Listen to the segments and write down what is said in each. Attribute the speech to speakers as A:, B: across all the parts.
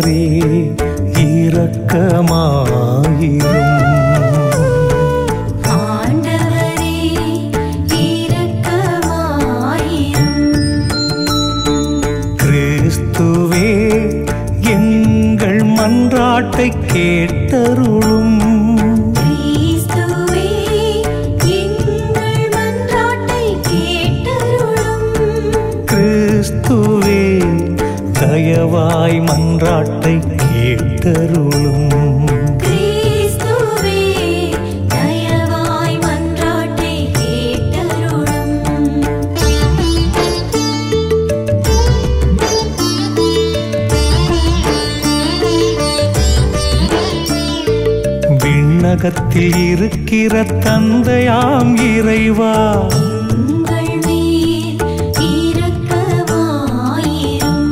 A: ஆண்டவரே இரக்கமாயிரும்
B: ஆண்டவரே இரக்கமாயிரும்
A: கிறிஸ்துவே எங்கள் மன்றாட்டை கேட்டருளும்
B: கிறிஸ்துவே எங்கள் மன்றாட்டை கேட்டருளும்
A: கிறிஸ்துவே தயவாய் மன்றாட்டை கேட்டருளும்
B: கிறிஸ்துவே தயவாய் மன்றாட்டை கேட்டருளும்
A: விண்ணகத்தில் இருக்கிற தந்தையாம் இறைவா
B: உங்கள் மேல் இரக்கமாயிரும்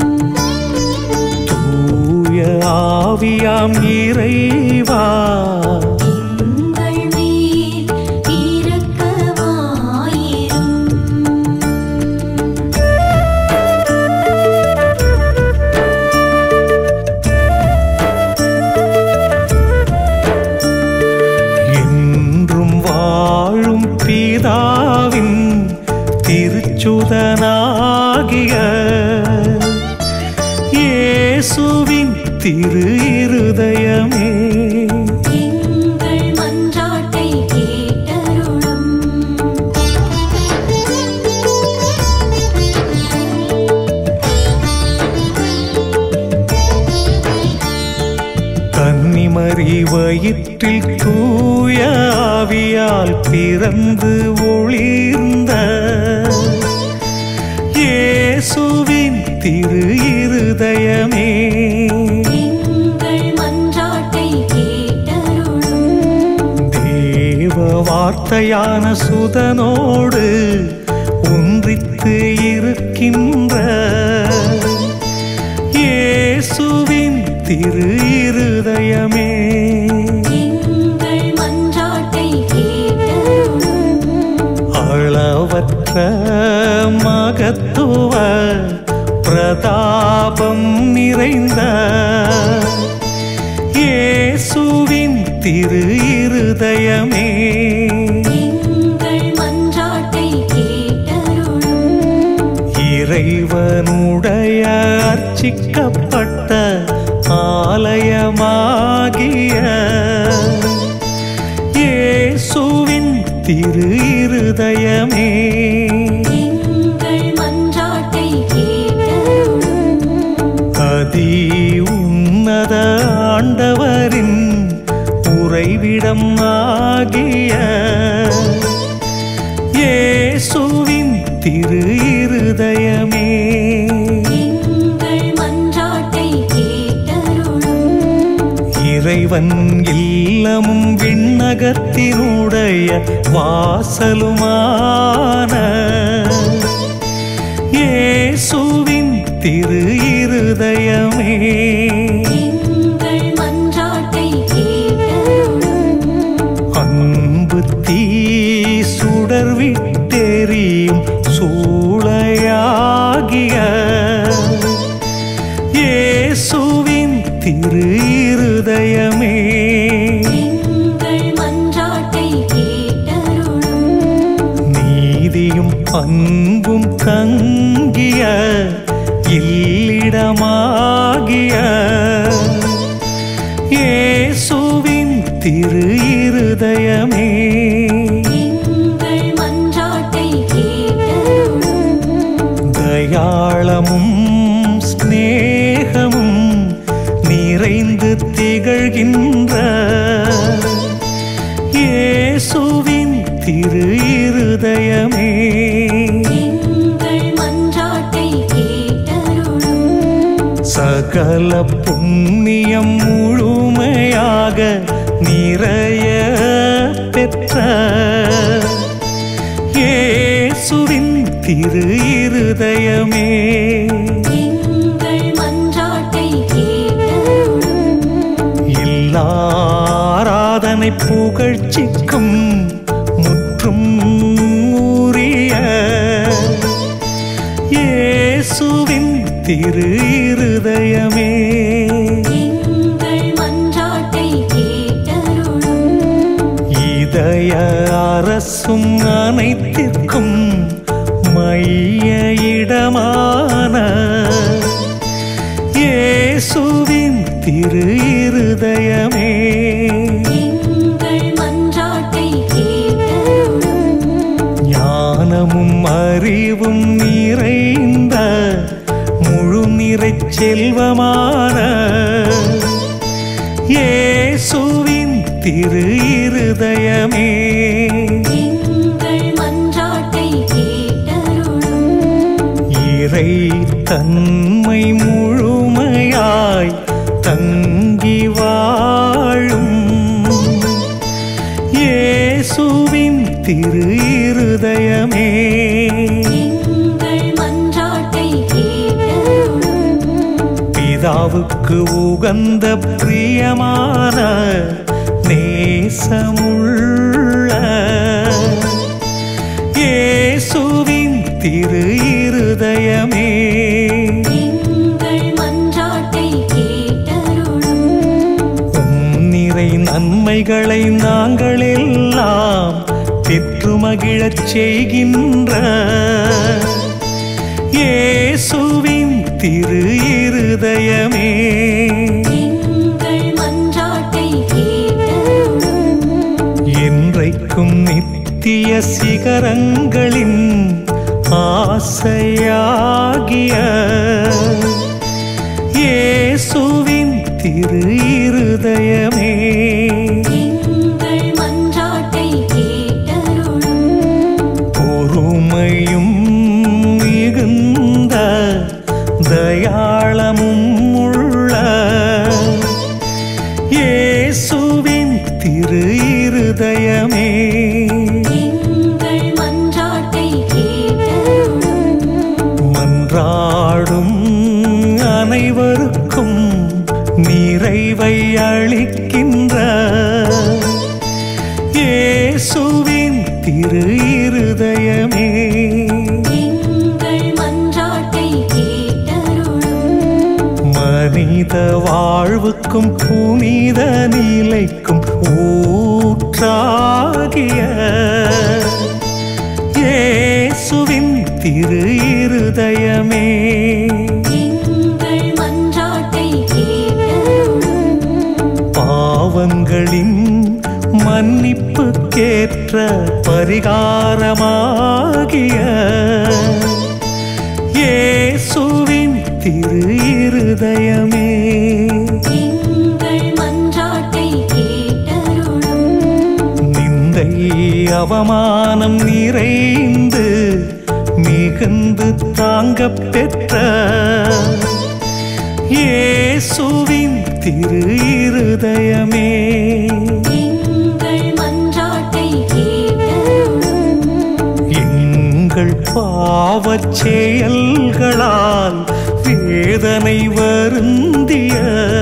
A: தூய ஆவியாம் இறைவா
B: உங்கள் மேல் இரக்கமாயிரும்
A: என்றும் வாழும் பிதாவின் திருச்சுதனாகிய இயேசுவின் திரு இருதயமே
B: எங்கள் மன்றாட்டை கேட்டருளும்
A: கன்னிமறி வயிற்றில் தூய ஆவியால் பிறந்து ஒளிர்ந்த இயேசுவின் திரு இருதயமே
B: எங்கள் மன்றாட்டை கேட்டருளும்
A: தேவ வார்த்தையான சுதனோடு ஒன்றித்து இருக்கின்ற இயேசுவின் திரு இருதயமே
B: எங்கள் மன்றாட்டை கேட்டருளும்
A: அளவற்ற மகத்துவ பிரதாபம் நிறைந்த இயேசுவின் திரு இருதயமே
B: எங்கள் மன்றாட்டை கேட்டருளும்
A: இறைவனுடைய அர்ச்சிக்கப்பட்ட ஆலயமாகிய இயேசுவின் திரு இருதயமே
B: எங்கள் மன்றாட்டை கேட்டருளும்
A: அதி உன்னத ஆண்டவரின் உறைவிடம் ஆகிய இயேசுவின் திரு இருதயமே
B: எங்கள் மன்றாட்டை கேட்டருளும்
A: இறைவன் இல்லமும் விண்ணகத்தினுடைய வாசலுமான இயேசுவின் திரு இருதயமே
B: எங்கள் மன்றாட்டை கேட்டருளும்
A: அன்பு தீ சுடர் விட்டெறியும் சூளையாகிய இயேசுவின் திரு இருதயமே
B: எங்கள் மன்றாட்டை கேட்டருளும்
A: நீதியும் அன்பும் தங்கிய இல்லிடமாகிய இயேசுவின் திரு இருதயமே
B: எங்கள் மன்றாட்டை கேட்டருளும்
A: தயாளமும் ஸ்நேகமும் நிறைந்து திகழ்கின்ற இயேசுவின் திரு இருதயமே
B: எங்கள் மன்றாட்டை கேட்டருளும்
A: சகல புண்ணியம் முழுமையாக நிறைய பெற்ற இயேசுவின் திரு இருதயமே
B: எங்கள் மன்றாட்டை கேட்டருளும்
A: எல்லாராதனை புகழ்ச்சிக்கும் முற்றும் உரிய இயேசுவின் திரு இருதயமே இயேசுவின் திரு இருதயமே
B: எங்கள் மன்றாட்டை கேட்டருளும்
A: ஞானமும் அறிவும் நிறைந்த முழு நிறைச் செல்வமான இயேசுவின் திரு இருதயமே
B: எங்கள் மன்றாட்டை கேட்டருளும்
A: இறை தன்மை முழுமையாய் தங்கி வாழும் இயேசுவின் திரு இருதயமே
B: எங்கள் மன்றாட்டை கேட்டருளும்
A: பிதாவுக்கு உகந்த பிரியமான நேசமுள்ள இயேசுவின் திரு இருதயமே
B: எங்கள் மன்றாட்டை கேட்டருளும்
A: உம் நிறை நன்மைகளை நாங்கள் எல்லாம் பெற்று மகிழச் செய்கின்ற இயேசுவின் திரு இருதயமே
B: எங்கள் மன்றாட்டை கேட்டருளும்
A: என்றைக்கும் நித்திய சிகரங்களின் ஆசையாகிய இயேசுவின் திரு இருதயமே
B: எங்கள் மன்றாட்டை கேட்டருளும்
A: பொறுமையும் மிகுந்த தயாளமும் உள்ள இயேசுவின் திரு இருதயமே
B: எங்கள் மன்றாட்டை கேட்டருளும்
A: மன்றாடும் அனைவருக்கும் நிறைவை அளிக்கின்ற இயேசுவின் திரு இருதயமே
B: எங்கள் மன்றாட்டை கேட்டருளும்
A: மனித வாழ்வுக்கும் புனித நிலைக்கும் ஊற்றாகிய இயேசுவின் திரு இருதயமே
B: எங்கள் மன்றாட்டை கேட்டருளும்
A: பாவங்களின் மன்னிப்புக்கேற்ற பரிகாரமாகிய இயேசுவின் திரு இருதயமே
B: எங்கள் மன்றாட்டை கேட்டருளும்
A: நிந்தை அவமானம் நிறைந்து மிகுந்து தாங்கப் பெற்ற இயேசுவின் திரு இருதயமே
B: எங்கள் மன்றாட்டை கேட்டருளும்
A: எங்கள் பாவச் செயல்களால் வேதனை வருந்திய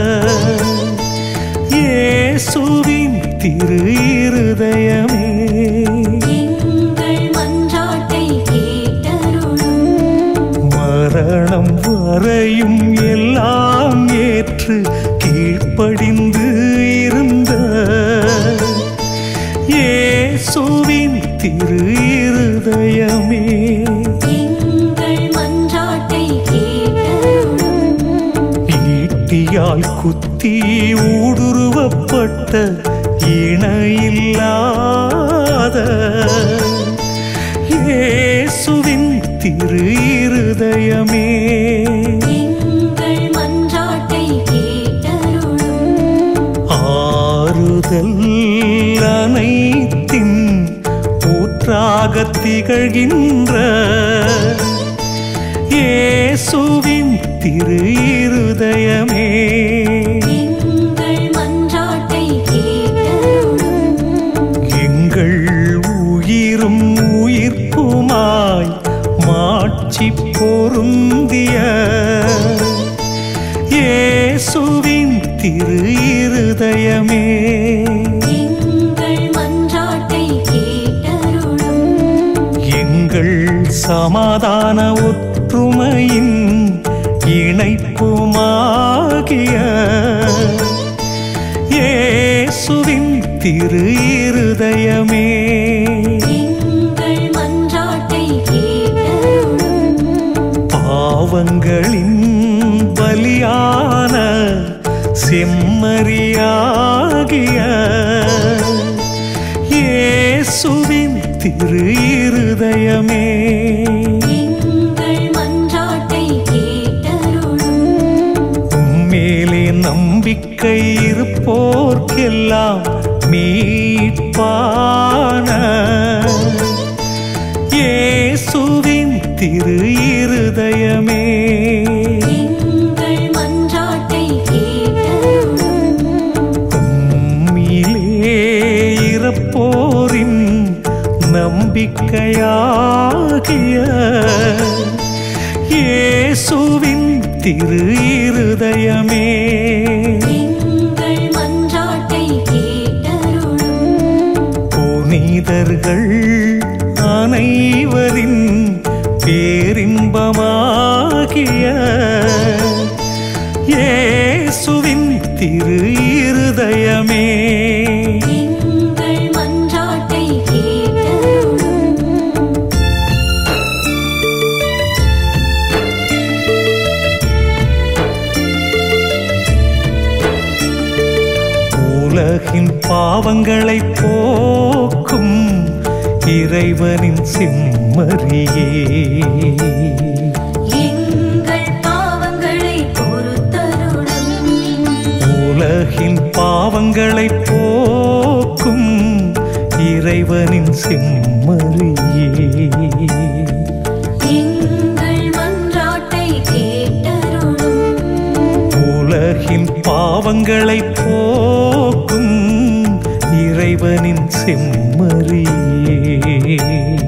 A: இயேசுவின் திரு இருதயமே
B: எங்கள் மன்றாட்டை கேட்டருளும்
A: மரணம் வரையும் எல்லாம் ஏற்று கீழ்ப்படிந்து இருந்த இயேசுவின் திரு இருதயமே
B: எங்கள் மன்றாட்டை கேட்டருளும்
A: ஈட்டியால் குத்தி ஊடுருவப்பட்ட இணையில்லாத இயேசுவின் திரு இருதயமே
B: எங்கள் மன்றாட்டை கேட்டருளும்
A: ஆறுதல் அனைத்தின் ஊற்றாகத் திகழ்கின்ற இயேசுவின் திரு இருதயமே
B: எங்கள் மன்றாட்டை கேட்டருளும்
A: எங்கள் உயிரும் உயிர்ப்புமாய் மாட்சி பொருந்திய இயேசுவின் திரு இருதயமே
B: எங்கள் மன்றாட்டை கேட்டருளும்
A: எங்கள் சமாதான ஒற்றுமையின் இணைப்புமாகிய இயேசுவின் திரு இருதயமே
B: எங்கள் மன்றாட்டை கேட்டருளும்
A: பாவங்களின் பலியான செம்மறியாகிய இயேசுவின் திரு இருதயமே
B: எங்கள் மன்றாட்டை கேட்டருளும்
A: உம்மேலே நம்பிக்கை இருப்போர்க்கெல்லாம் மீட்பான இயேசுவின் திரு இருதயமே
B: எங்கள் மன்றாட்டை கேட்டருளும்
A: உம்மிலே இறப்போரின் நம்பிக்கையாகிய இயேசுவின் திரு இருதயமே
B: எங்கள் மன்றாட்டை கேட்டருளும்
A: புனிதர்கள் அனைவரின் பேரின்பமாகிய இயேசுவின் திரு இருதயமே
B: எங்கள் மன்றாட்டை கேட்டருளும்
A: உலகின் பாவங்களை போக்கும் இறைவனின் செம்மறியே
B: எங்கள் பாவங்களை பொறுத்தருளும்
A: உலகின் பாவங்களை போக்கும் இறைவனின் செம்மறியே
B: எங்கள் மன்றாட்டை கேட்டருளும்
A: உலகின் பாவங்களை போக்கும் இறைவனின் செம்மறியே